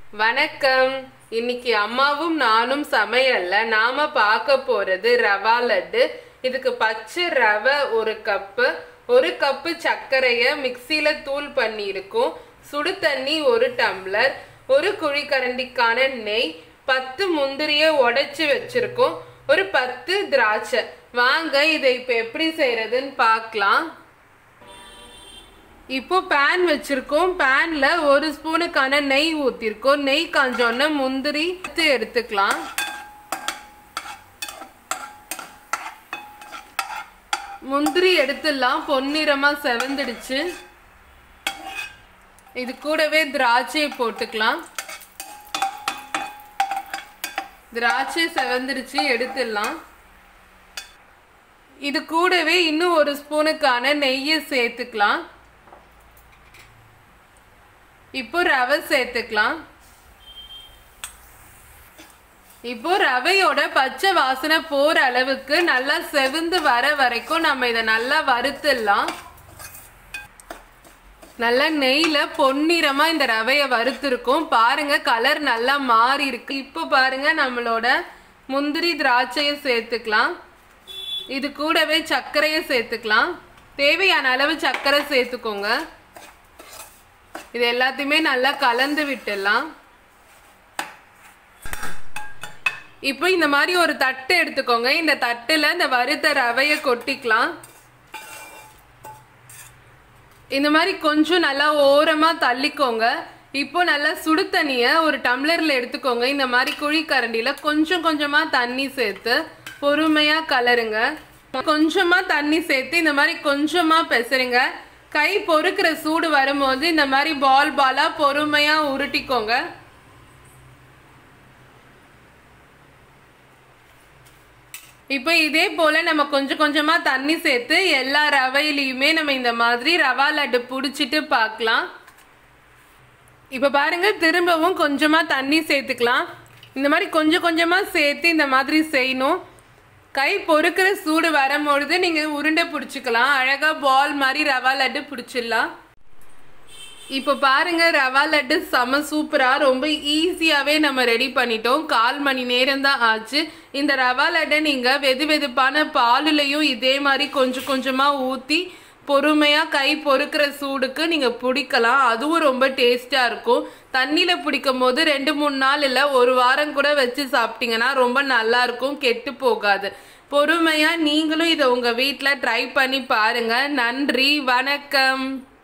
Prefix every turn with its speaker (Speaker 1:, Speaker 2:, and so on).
Speaker 1: வணக்கம் இன்னைக்கு அம்மாவும் நானும் சமையல்ல நாம பார்க்க போறது ரவா லட்டு இதுக்கு பச்சை ரவை ஒரு கப்பு ஒரு கப்பு சர்க்கரைய மிக்சியில தூள் பண்ணியிருக்கோம் சுடு தண்ணி ஒரு டம்ளர் ஒரு குழிக்கரண்டிக்கான நெய் பத்து முந்திரிய உடைச்சு வச்சிருக்கோம் ஒரு பத்து திராட்சை வாங்க இதை இப்ப எப்படி செய்யறதுன்னு பார்க்கலாம் இப்போ பேன் வச்சிருக்கோம் பேன்ல ஒரு ஸ்பூனுக்கான நெய் ஊத்திருக்கோம் நெய் காஞ்சோன்னு முந்திரி எடுத்து எடுத்துக்கலாம் முந்திரி எடுத்துடலாம் பொன்னிறமா செவந்துடுச்சு இது கூடவே திராட்சையை போட்டுக்கலாம் திராட்சை செவந்துடுச்சு எடுத்துடலாம் இது கூடவே இன்னும் ஒரு ஸ்பூனுக்கான நெய்யை சேர்த்துக்கலாம் இப்போ ரவை சேர்த்துக்கலாம் இப்போ ரவையோட பச்சை வாசனை போற அளவுக்கு நல்லா செவந்து வர வரைக்கும் நம்ம இதை நல்லா வறுத்துடலாம் நல்லா நெய்ல பொன்னிறமா இந்த ரவைய வறுத்துருக்கோம் பாருங்க கலர் நல்லா மாறி இருக்கு இப்போ பாருங்க நம்மளோட முந்திரி திராட்சையை சேர்த்துக்கலாம் இது கூடவே சர்க்கரையை சேர்த்துக்கலாம் தேவையான அளவு சர்க்கரை சேர்த்துக்கோங்க இது எல்லாத்தையுமே நல்லா கலந்து விட்டுடலாம் இப்போ இந்த மாதிரி ஒரு தட்டு எடுத்துக்கோங்க இந்த தட்டுல இந்த வறுத்த ரவைய கொட்டிக்கலாம் இந்த மாதிரி கொஞ்சம் நல்லா ஓரமா தள்ளிக்கோங்க இப்போ நல்லா சுடு தண்ணிய ஒரு டம்ளர்ல எடுத்துக்கோங்க இந்த மாதிரி குழி கரண்டியில கொஞ்சம் கொஞ்சமா தண்ணி சேர்த்து பொறுமையா கலருங்க கொஞ்சமா தண்ணி சேர்த்து இந்த மாதிரி கொஞ்சமா பெசருங்க கை பொறுக்கிற சூடு வரும்போது இந்த மாதிரி பால் பாலா பொறுமையா உருட்டிக்கோங்க இப்போ இதே போல நம்ம கொஞ்சம் கொஞ்சமா தண்ணி சேர்த்து எல்லா ரவையிலையுமே நம்ம இந்த மாதிரி ரவா லட்டு பிடிச்சிட்டு பார்க்கலாம் இப்போ பாருங்க திரும்பவும் கொஞ்சமா தண்ணி சேர்த்துக்கலாம் இந்த மாதிரி கொஞ்சம் கொஞ்சமா சேர்த்து இந்த மாதிரி செய்யணும் கை பொறுக்கிற சூடு வரும்பொழுது நீங்க உருண்டை பிடிச்சிக்கலாம் அழகா பால் மாதிரி ரவா லட்டு பிடிச்சிடலாம் இப்போ பாருங்க ரவா லட்டு செம சூப்பரா ரொம்ப ஈஸியாவே நம்ம ரெடி பண்ணிட்டோம் கால் மணி நேரம் தான் ஆச்சு இந்த ரவா லட்டை நீங்க வெது வெதுப்பான பாலுலையும் இதே மாதிரி கொஞ்சம் கொஞ்சமா ஊத்தி பொறுமையா கை பொறுக்கிற சூடுக்கு நீங்க பிடிக்கலாம் அதுவும் ரொம்ப டேஸ்டா இருக்கும் தண்ணியில பிடிக்கும் போது ரெண்டு மூணு நாள் இல்ல ஒரு வாரம் கூட வச்சு சாப்பிட்டீங்கன்னா ரொம்ப நல்லா இருக்கும் கெட்டு போகாது பொறுமையா நீங்களும் இதை உங்க வீட்டில் ட்ரை பண்ணி பாருங்க நன்றி வணக்கம்